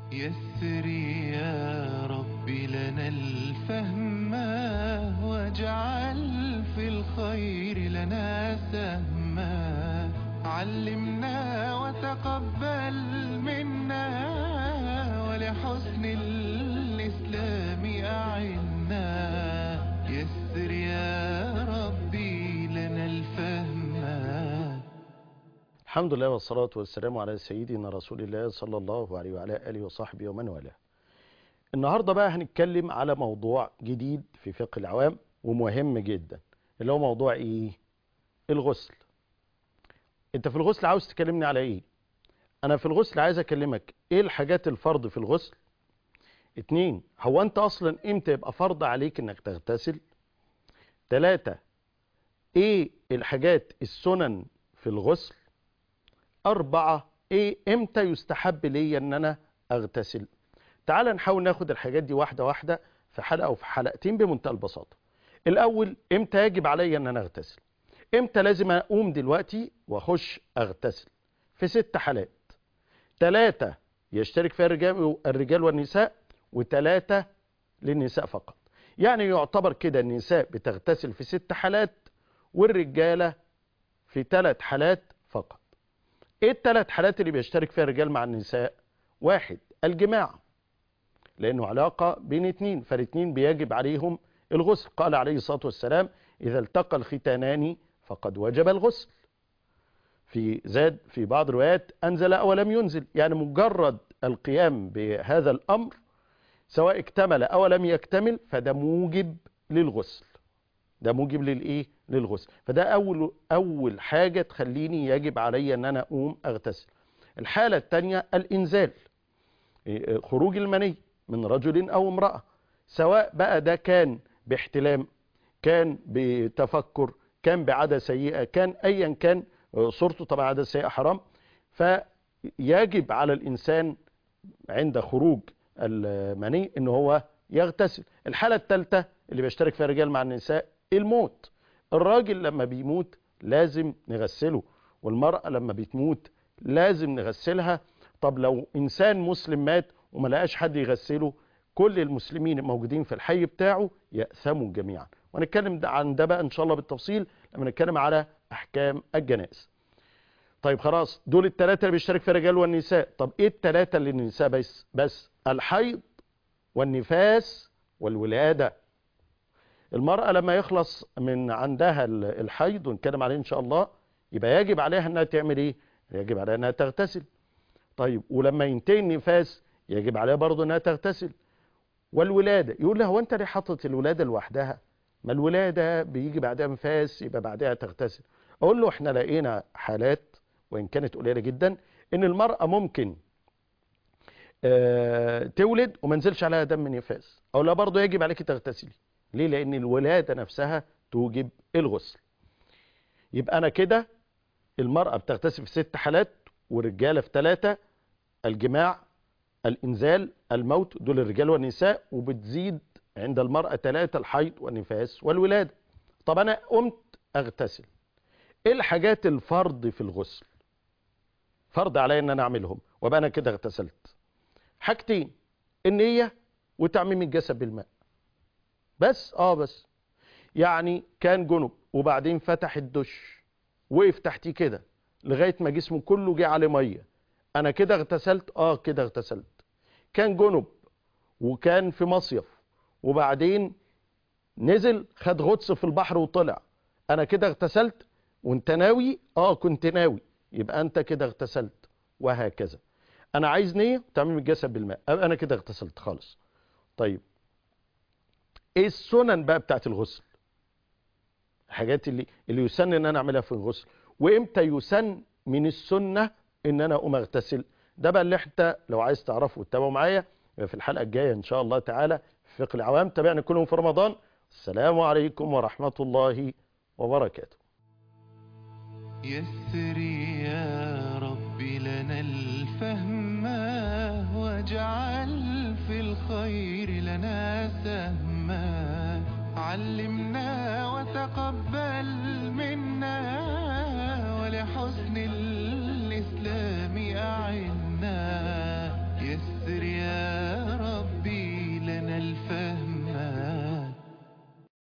يسر يا رب لنا الفهم واجعل في الخير لنا سهما علمنا وتقبل منا ولحسن الإسلام أعنا يسر يا ربي لنا الفهم الحمد لله والصلاة والسلام على سيدنا رسول الله صلى الله عليه وعلى آله وصحبه ومن والاه النهاردة بقى هنتكلم على موضوع جديد في فقه العوام ومهم جدا اللي هو موضوع ايه الغسل انت في الغسل عاوز تكلمني على ايه انا في الغسل عايز اكلمك ايه الحاجات الفرض في الغسل اتنين هو انت اصلا امتى يبقى فرض عليك انك تغتسل تلاتة ايه الحاجات السنن في الغسل أربعة إيه إمتى يستحب لي إن أنا أغتسل تعال نحاول ناخد الحاجات دي واحدة واحدة في حلقة أو في حلقتين بمنتهى البساطة الأول إمتى يجب علي إن أنا أغتسل إمتى لازم أقوم دلوقتي وأخش أغتسل في ست حالات ثلاثة يشترك فيها الرجال, الرجال والنساء وثلاثة للنساء فقط يعني يعتبر كده النساء بتغتسل في ست حالات والرجالة في ثلاث حالات فقط ايه الثلاث حالات اللي بيشترك فيها الرجال مع النساء واحد الجماع لانه علاقة بين اتنين فالاتنين بيجب عليهم الغسل قال عليه الصلاة والسلام اذا التقى الختانان فقد وجب الغسل في زاد في بعض الروايات انزل او لم ينزل يعني مجرد القيام بهذا الامر سواء اكتمل او لم يكتمل فده موجب للغسل ده موجب للايه للغسل فده اول اول حاجه تخليني يجب علي ان انا اقوم اغتسل الحاله الثانيه الانزال خروج المني من رجل او امراه سواء بقى ده كان باحتلام كان بتفكر كان بعاده سيئه كان ايا كان صورته طبعا عاده سيئه حرام فيجب على الانسان عند خروج المني ان هو يغتسل الحاله الثالثه اللي بيشترك فيها الرجال مع النساء الموت الراجل لما بيموت لازم نغسله والمرأة لما بتموت لازم نغسلها طب لو إنسان مسلم مات وما لقاش حد يغسله كل المسلمين الموجودين في الحي بتاعه يأثموا جميعا ونتكلم عن ده بقى إن شاء الله بالتفصيل لما نتكلم على أحكام الجنائز طيب خلاص دول الثلاثة اللي بيشترك في الرجال والنساء طب إيه الثلاثة اللي النساء بس بس الحيض والنفاس والولادة المرأة لما يخلص من عندها الحيض ونتكلم عليه إن شاء الله يبقى يجب عليها أنها تعمل إيه؟ يجب عليها أنها تغتسل طيب ولما ينتهي النفاس يجب عليها برضه أنها تغتسل والولادة يقول لها هو أنت ليه حاطط الولادة لوحدها؟ ما الولادة بيجي بعدها نفاس يبقى بعدها تغتسل أقول له إحنا لقينا حالات وإن كانت قليلة جدا إن المرأة ممكن آه تولد وما نزلش عليها دم نفاس أو لا برضه يجب عليك تغتسلي ليه لان الولادة نفسها توجب الغسل يبقى انا كده المرأة بتغتسل في ست حالات والرجالة في ثلاثة الجماع الانزال الموت دول الرجال والنساء وبتزيد عند المرأة ثلاثة الحيض والنفاس والولادة طب انا قمت اغتسل ايه الحاجات الفرض في الغسل فرض عليا ان انا اعملهم وابقى انا كده اغتسلت حاجتين النية وتعميم الجسد بالماء بس اه بس يعني كان جنب وبعدين فتح الدش وقف تحتيه كده لغايه ما جسمه كله جه عليه ميه انا كده اغتسلت اه كده اغتسلت كان جنب وكان في مصيف وبعدين نزل خد غطس في البحر وطلع انا كده اغتسلت وانت ناوي اه كنت ناوي يبقى انت كده اغتسلت وهكذا انا عايز نيه تعميم الجسد بالماء انا كده اغتسلت خالص طيب ايه السنن بقى بتاعت الغسل الحاجات اللي اللي يسن ان انا اعملها في الغسل وامتى يسن من السنه ان انا اقوم اغتسل ده بقى اللي انت لو عايز تعرفه وتتابعوا معايا في الحلقه الجايه ان شاء الله تعالى في فقه العوام تابعنا كلهم في رمضان السلام عليكم ورحمه الله وبركاته يسر يا